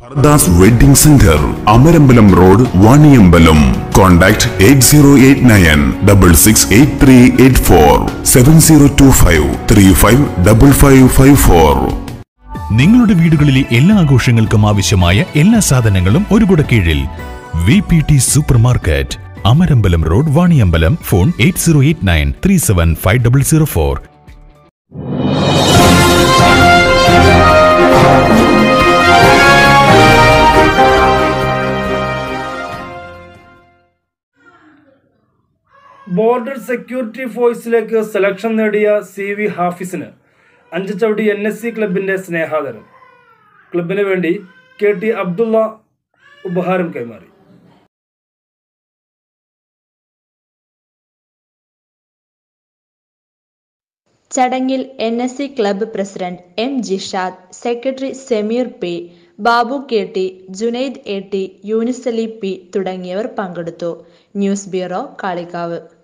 ഫർദാസ് wedding centre Amarambalam road Vaniyambalam contact eight zero eight nine double six eight three eight four seven zero two five three five double five five four നിങ്ങളുടെ വീടുകളിലെ എല്ലാ ആഘോഷങ്ങൾക്കും ആവശ്യമായ എല്ലാ സാധനങ്ങളും ഒരു കുട കീഴിൽ V P T super market Amarambalam road Vaniyambalam phone eight zero eight nine three seven five double zero four border security ഫോഴ്സിലേക്ക് സെലക്ഷൻ നേടിയ സി വി ഹാഫിസിന് അഞ്ചുചവിടി എൻ എസ് സി ക്ലബിൻ്റെ സ്നേഹാദരം ക്ലബിന് വേണ്ടി കെ ടി അബ്ദുള്ള ഉപഹാരം കൈമാറി ചടങ്ങിൽ N S C club president M Jishad secretary Sameer P Babu K T Junaid A T Yunusali P തുടങ്ങിയവർ പങ്കെടുത്തു ന്യൂസ് ബ്യൂറോ കാളികാവ്